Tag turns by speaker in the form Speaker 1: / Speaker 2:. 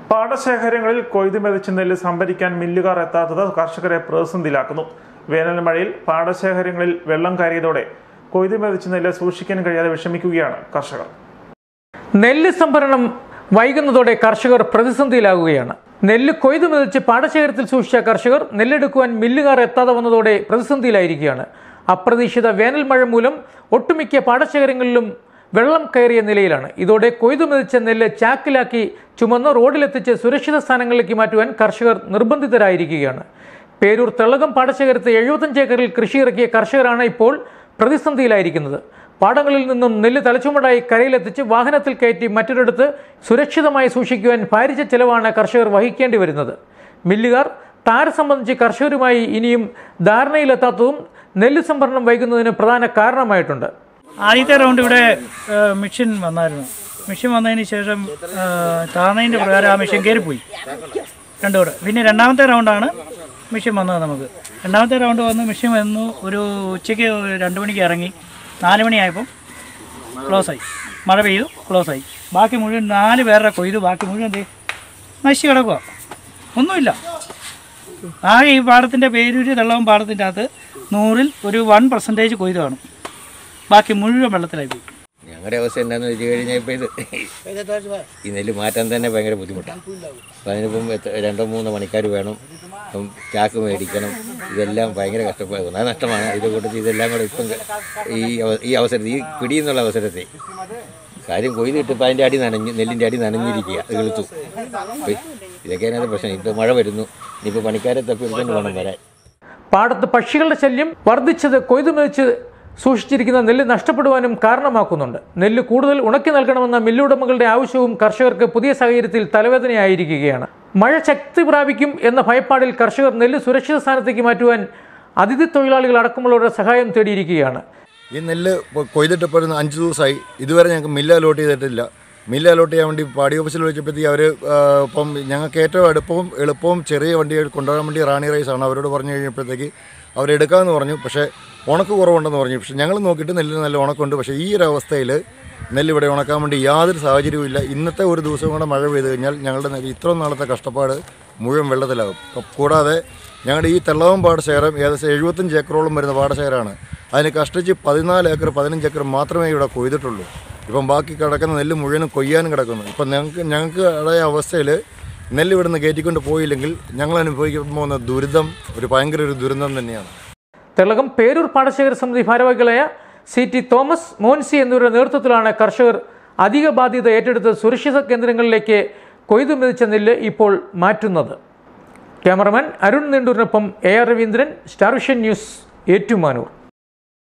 Speaker 1: പാടശേഖരങ്ങളിൽ കൊയ്തു മെതിച്ച നെല്ല് സംഭരിക്കാൻ മില്ലുകാർ എത്താത്തത് കർഷകരെ പ്രതിസന്ധിയിലാക്കുന്നു വേനൽ മഴയിൽ പാടശേഖരങ്ങളിൽ വെള്ളം കയറിയതോടെ കൊയ്തു മെതിച്ച നെല്ല് സൂക്ഷിക്കാൻ കഴിയാതെ വിഷമിക്കുകയാണ് കർഷകർ
Speaker 2: നെല്ല് സംഭരണം വൈകുന്നതോടെ കർഷകർ പ്രതിസന്ധിയിലാകുകയാണ് നെല്ല് കൊയ്തു മെതിച്ച് പാടശേഖരത്തിൽ സൂക്ഷിച്ച കർഷകർ നെല്ലെടുക്കുവാൻ മില്ലുകാർ എത്താതെ വന്നതോടെ പ്രതിസന്ധിയിലായിരിക്കുകയാണ് അപ്രതീക്ഷിത വേനൽ മഴ മൂലം ഒട്ടുമിക്ക പാടശേഖരങ്ങളിലും വെള്ളം കയറിയ നിലയിലാണ് ഇതോടെ കൊയ്തു മെതിച്ച നെല്ല് ചാക്കിലാക്കി ചുമന്ന് റോഡിലെത്തിച്ച് സുരക്ഷിത സ്ഥാനങ്ങളിലേക്ക് മാറ്റുവാൻ കർഷകർ നിർബന്ധിതരായിരിക്കുകയാണ് പേരൂർ തെള്ളകം പാടശേഖരത്ത് എഴുപത്തഞ്ച് ഏക്കറിൽ കൃഷി ഇറക്കിയ കർഷകരാണ് ഇപ്പോൾ പ്രതിസന്ധിയിലായിരിക്കുന്നത് പാടങ്ങളിൽ നിന്നും നെല്ല് തലച്ചുമടായി കരയിലെത്തിച്ച് വാഹനത്തിൽ കയറ്റി മറ്റൊരിടത്ത് സുരക്ഷിതമായി സൂക്ഷിക്കുവാൻ ഭാരിച്ച ചെലവാണ് കർഷകർ വഹിക്കേണ്ടി വരുന്നത് മില്ലുകാർ താര സംബന്ധിച്ച് കർഷകരുമായി ഇനിയും ധാരണയിലെത്താത്തതും നെല്ല് സംഭരണം വൈകുന്നതിന് പ്രധാന കാരണമായിട്ടുണ്ട്
Speaker 3: ആദ്യത്തെ റൗണ്ട് ഇവിടെ ആ, മെഷീൻ വന്നായിരുന്നു മെഷീൻ വന്നതിന് ശേഷം ആ, താന്നതിൻ്റെ പ്രകാരം ആ മെഷീൻ കയറിപ്പോയി രണ്ടുകൂടെ പിന്നെ രണ്ടാമത്തെ റൗണ്ടാണ് മെഷീൻ വന്നത് നമുക്ക് രണ്ടാമത്തെ റൗണ്ട് വന്ന് മെഷീൻ വന്നു ഒരു ഉച്ചയ്ക്ക് ഒരു രണ്ട് മണിക്ക് ഇറങ്ങി നാല് മണിയായപ്പം ക്ലോസ് ആയി മഴ പെയ്തു ക്ലോസ് ആയി ബാക്കി മുഴുവൻ നാല് പേരുടെ കൊയ്തു ബാക്കി മുഴുവൻ ദേ നശിച്ച് കിടക്കുക ഒന്നുമില്ല ആകെ ഈ പാടത്തിൻ്റെ പേരൂര് തെള്ളവും പാടത്തിൻ്റെ അകത്ത് നൂറിൽ ഒരു വൺ പെർസെൻറ്റേജ് കൊയ്ത് കാണും ബാക്കി മുഴുവൻ വെള്ളത്തിലായി പോയി
Speaker 4: ഞങ്ങളുടെ അവസ്ഥ എന്താണെന്ന് വെച്ച് കഴിഞ്ഞാൽ ഇപ്പോൾ ഇത് ഈ നെല്ല് മാറ്റാൻ തന്നെ ഭയങ്കര ബുദ്ധിമുട്ടാണ് അപ്പം അതിനിപ്പം എത്ര രണ്ടോ മൂന്നോ മണിക്കാർ വേണം അപ്പം ചാക്ക് മേടിക്കണം ഇതെല്ലാം ഭയങ്കര കഷ്ടപ്പാട് ഒന്നാം നഷ്ടമാണ് ഇത് കൂട്ടത്തിൽ ഇതെല്ലാം കൂടെ ഇപ്പം ഈ അവ- ഈ അവസരത്തിൽ ഈ പിടിയെന്നുള്ള അവസരത്തെ കാര്യം കൊയ്തിട്ട് ഇപ്പം അതിൻ്റെ അടി നനഞ്ഞ് നെല്ലിൻ്റെ അടി നനഞ്ഞിരിക്കുക അത് കിളുത്തു അപ്പം ഇതൊക്കെയാണ് അതിൻ്റെ പ്രശ്നം ഇപ്പോൾ മഴ വരുന്നു ഇനിയിപ്പോൾ പണിക്കാരെ തപ്പി എടുത്തുകൊണ്ട് വേണം വരാൻ
Speaker 2: പാടത്ത് പക്ഷികളുടെ ശല്യം വർദ്ധിച്ചത് കൊയ്തു മെതിച്ച് സൂക്ഷിച്ചിരിക്കുന്ന നെല്ല് നഷ്ടപ്പെടുവാനും കാരണമാക്കുന്നുണ്ട് നെല്ല് കൂടുതൽ ഉണക്കി നൽകണമെന്ന മില്ലുടമകളുടെ ആവശ്യവും കർഷകർക്ക് പുതിയ സാഹചര്യത്തിൽ തലവേദനയായിരിക്കുകയാണ് മഴ ശക്തി പ്രാപിക്കും എന്ന ഭയപ്പാടിൽ കർഷകർ നെല്ല് സുരക്ഷിത സ്ഥാനത്തേക്ക് മാറ്റുവാൻ അതിഥി തൊഴിലാളികൾ അടക്കമുള്ളവരുടെ സഹായം തേടിയിരിക്കുകയാണ്
Speaker 5: ഈ നെല്ല് ഇപ്പോൾ കൊയ്തിട്ടിപ്പോൾ ഒരു അഞ്ച് ദിവസമായി ഇതുവരെ ഞങ്ങൾക്ക് മില്ല് അലോട്ട് ചെയ്തിട്ടില്ല മില്ല് അലോട്ട് ചെയ്യാൻ വേണ്ടി പാടി ഓഫീസിൽ വിളിച്ചപ്പോഴത്തേക്ക് അവർ ഇപ്പം ഞങ്ങൾക്ക് ഏറ്റവും അടുപ്പവും എളുപ്പവും ചെറിയ വണ്ടി കൊണ്ടുപോകാൻ വേണ്ടി റാണി റൈസ് ആണ് അവരോട് പറഞ്ഞു കഴിഞ്ഞപ്പോഴത്തേക്ക് അവരെടുക്കാമെന്ന് പറഞ്ഞു പക്ഷേ ഉണക്ക് കുറവുണ്ടെന്ന് പറഞ്ഞു പക്ഷേ ഞങ്ങൾ നോക്കിയിട്ട് നെല്ലിന് നല്ല ഉണക്കുണ്ട് പക്ഷേ ഈ ഒരു അവസ്ഥയിൽ നെല്ല് ഇവിടെ ഉണക്കാൻ വേണ്ടി യാതൊരു സാഹചര്യവും ഇല്ല ഇന്നത്തെ ഒരു ദിവസം കൂടെ മഴ പെയ്ത് കഴിഞ്ഞാൽ ഞങ്ങളുടെ നെല്ല് ഇത്രയും നാളത്തെ കഷ്ടപ്പാട് മുഴുവൻ വെള്ളത്തിലാകും അപ്പം കൂടാതെ ഞങ്ങളുടെ ഈ തെള്ളവം പാടശേഖരം ഏകദേശം എഴുപത്തഞ്ച് ഏക്കറോളം വരുന്ന പാടശേഖരമാണ് അതിന് കഷ്ടിച്ച് പതിനാല് ഏക്കർ പതിനഞ്ച് ഏക്കർ മാത്രമേ ഇവിടെ കൊയ്തിട്ടുള്ളൂ ഇപ്പം ബാക്കി കിടക്കുന്ന നെല്ല് മുഴുവനും കൊയ്യാനും കിടക്കുന്നു ഇപ്പം ഞങ്ങൾക്ക് ഞങ്ങൾക്ക് അതായ അവസ്ഥയിൽ നെല്ല് ഇവിടുന്ന് കയറ്റിക്കൊണ്ട് പോയില്ലെങ്കിൽ ഞങ്ങൾ അനുഭവിക്കാൻ പോകുന്ന ദുരിതം ഒരു ഭയങ്കര ഒരു ദുരന്തം തന്നെയാണ്
Speaker 2: തെളകം പേരൂർ പാടശേഖര സമിതി ഭാരവാഹികളായ സി ടി തോമസ് മോൻസി എന്നിവരുടെ നേതൃത്വത്തിലാണ് കർഷകർ അധിക ബാധ്യത ഏറ്റെടുത്ത് സുരക്ഷിത കേന്ദ്രങ്ങളിലേക്ക് കൊയ്തു മെതിച്ച നെല്ല് ഇപ്പോൾ മാറ്റുന്നത് ക്യാമറമാൻ അരുൺ നീണ്ടൂരിനൊപ്പം A R Raveendran star vision news Ettumanoor